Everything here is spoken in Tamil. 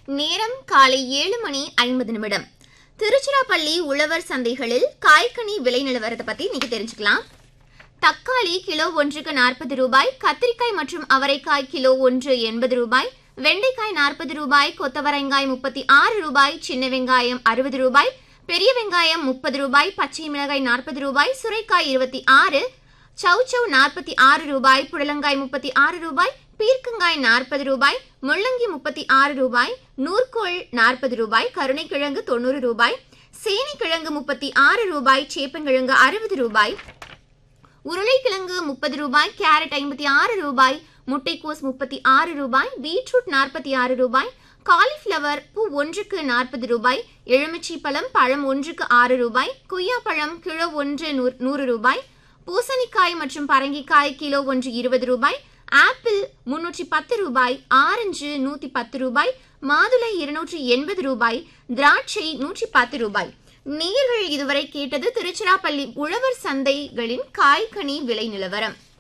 நேரம் காலை ஏழு மணி ஐம்பது நிமிடம் திருச்சிராப்பள்ளி உழவர் சந்தைகளில் காய்கனி விலை நிலவரத்தை பத்தி இன்னைக்கு தெரிஞ்சுக்கலாம் தக்காளி கிலோ ஒன்றுக்கு நாற்பது ரூபாய் கத்திரிக்காய் மற்றும் அவரைக்காய் கிலோ ஒன்று எண்பது ரூபாய் வெண்டைக்காய் நாற்பது ரூபாய் கொத்தவரைங்காய் முப்பத்தி ஆறு ரூபாய் சின்ன வெங்காயம் அறுபது ரூபாய் பெரிய வெங்காயம் முப்பது ரூபாய் பச்சை மிளகாய் நாற்பது ரூபாய் சுரைக்காய் இருபத்தி ஆறு சௌச்சௌ நாற்பத்தி ஆறு ரூபாய் புடலங்காய் முப்பத்தி ஆறு ரூபாய் பீர்க்கங்காய் நாற்பது ரூபாய் முள்ளங்கி முப்பத்தி ஆறு ரூபாய் நூற்கோள் நாற்பது ரூபாய் கருணைக்கிழங்கு தொண்ணூறு ரூபாய் சேனைக்கிழங்கு முப்பத்தி ஆறு ரூபாய் சேப்பங்கிழங்கு அறுபது ரூபாய் உருளைக்கிழங்கு முப்பது ரூபாய் கேரட் ஐம்பத்தி ஆறு ரூபாய் முட்டைக்கோஸ் முப்பத்தி ஆறு ரூபாய் பீட்ரூட் நாற்பத்தி ஆறு ரூபாய் காலிஃப்ளவர் பூ ஒன்றுக்கு நாற்பது ரூபாய் எலுமிச்சை பழம் பழம் ஒன்றுக்கு ஆறு ரூபாய் கொய்யாப்பழம் கிலோ ஒன்று நூறு- நூறு ரூபாய் பூசணிக்காய் மற்றும் பரங்கிக்காய் கிலோ ஒன்று இருபது ரூபாய் ஆப்பிள் முன்னூற்றி பத்து ரூபாய் ஆரஞ்சு நூற்றி பத்து ரூபாய் மாதுளை இருநூற்றி எண்பது ரூபாய் திராட்சை நூற்றி பத்து ரூபாய் நேயர்கள் இதுவரை கேட்டது திருச்சிராப்பள்ளி உழவர் சந்தைகளின் காய்கனி விலை நிலவரம்